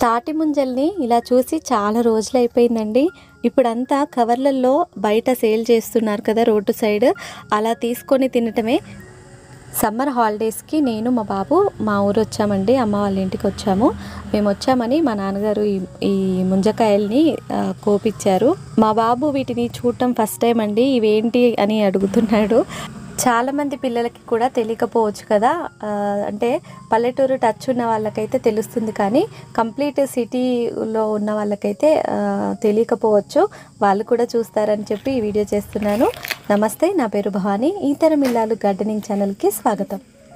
తాటి ముంజల్ని ఇలా చూసి చాలా రోజులు అయిపోయిందండి ఇప్పుడంతా కవర్లలో బయట సేల్ చేస్తున్నారు కదా రోడ్డు సైడ్ అలా తీసుకొని తినటమే సమ్మర్ హాలిడేస్కి నేను మా బాబు మా ఊరు వచ్చామండి అమ్మ వాళ్ళ ఇంటికి వచ్చాము మేము వచ్చామని మా నాన్నగారు ఈ ఈ ముంజకాయల్ని ఆ, కోపిచ్చారు మా బాబు వీటిని చూడటం ఫస్ట్ టైం అండి ఇవేంటి అని అడుగుతున్నాడు చాలామంది పిల్లలకి కూడా తెలియకపోవచ్చు కదా ఆ, అంటే పల్లెటూరు టచ్ ఉన్న వాళ్ళకైతే తెలుస్తుంది కానీ కంప్లీట్ సిటీలో ఉన్న వాళ్ళకైతే ఆ, తెలియకపోవచ్చు వాళ్ళు కూడా చూస్తారని చెప్పి ఈ వీడియో చేస్తున్నాను నమస్తే నా పేరు భవానీ ఈతరం ఇల్లాలు గార్డెనింగ్ ఛానల్కి స్వాగతం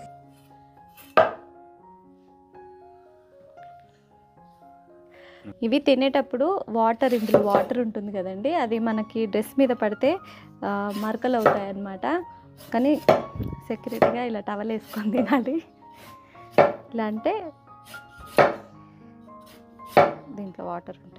ఇవి తినేటప్పుడు వాటర్ ఇందులో వాటర్ ఉంటుంది కదండి అది మనకి డ్రెస్ మీద పడితే ఆ, మరకలు అవుతాయి అన్నమాట కానీ సెక్యూరిటీగా ఇలా టవల్ వేసుకొని తినాలి ఇలా అంటే దీంట్లో వాటర్ ఉంటాయి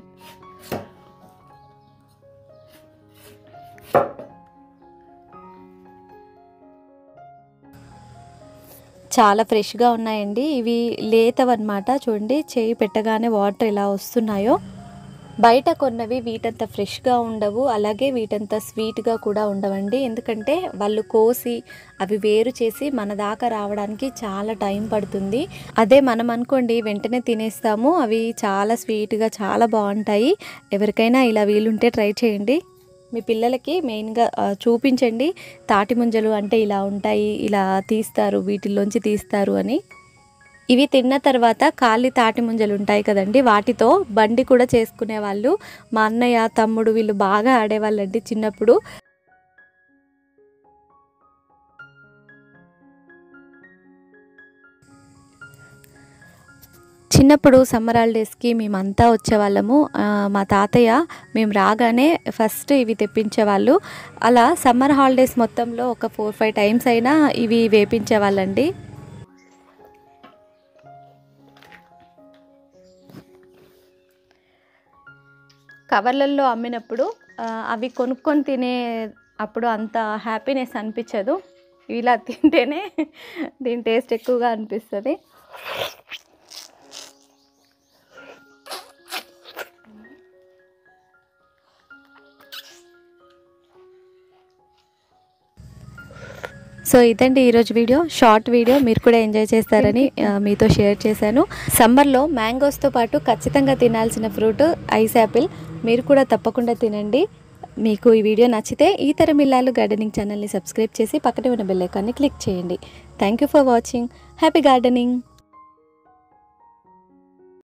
చాలా ఫ్రెష్గా ఉన్నాయండి ఇవి లేతవన్నమాట చూడండి చేయి పెట్టగానే వాటర్ ఎలా వస్తున్నాయో బయట కొన్నవి వీటంత ఫ్రెష్గా ఉండవు అలాగే వీటంత స్వీట్గా కూడా ఉండవండి ఎందుకంటే వాళ్ళు కోసి అవి వేరు చేసి మన దాకా రావడానికి చాలా టైం పడుతుంది అదే మనం అనుకోండి వెంటనే తినేస్తాము అవి చాలా స్వీట్గా చాలా బాగుంటాయి ఎవరికైనా ఇలా వీలుంటే ట్రై చేయండి మీ పిల్లలకి మెయిన్గా ఆ, చూపించండి తాటి ముంజలు అంటే ఇలా ఉంటాయి ఇలా తీస్తారు వీటిల్లోంచి తీస్తారు అని ఇవి తిన్న తర్వాత ఖాళీ తాటి ముంజలు ఉంటాయి కదండి వాటితో బండి కూడా చేసుకునే వాళ్ళు మా అన్నయ్య తమ్ముడు వీళ్ళు బాగా ఆడేవాళ్ళండి చిన్నప్పుడు చిన్నప్పుడు సమ్మర్ హాలిడేస్కి మేమంతా వచ్చేవాళ్ళము ఆ, మా తాతయ్య మేము రాగానే ఫస్ట్ ఇవి తెప్పించేవాళ్ళు అలా సమ్మర్ హాలిడేస్ మొత్తంలో ఒక ఫోర్ ఫైవ్ టైమ్స్ అయినా ఇవి వేపించేవాళ్ళండి కవర్లలో అమ్మినప్పుడు ఆ, అవి కొనుక్కొని తినే అప్పుడు అంత హ్యాపీనెస్ అనిపించదు ఇలా తింటేనే దీని టేస్ట్ ఎక్కువగా అనిపిస్తుంది సో ఇదండి ఈరోజు వీడియో షార్ట్ వీడియో మీరు కూడా ఎంజాయ్ చేస్తారని ఆ, మీతో షేర్ చేశాను సమ్మర్లో మ్యాంగోస్తో పాటు ఖచ్చితంగా తినాల్సిన ఫ్రూట్ ఐస్ యాపిల్ మీరు కూడా తప్పకుండా తినండి మీకు ఈ వీడియో నచ్చితే ఈ తరం ఇల్లాలు గార్డెనింగ్ ఛానల్ని సబ్స్క్రైబ్ చేసి పక్కనే ఉన్న బెల్ ఐకాన్ని క్లిక్ చేయండి thank you for watching happy gardening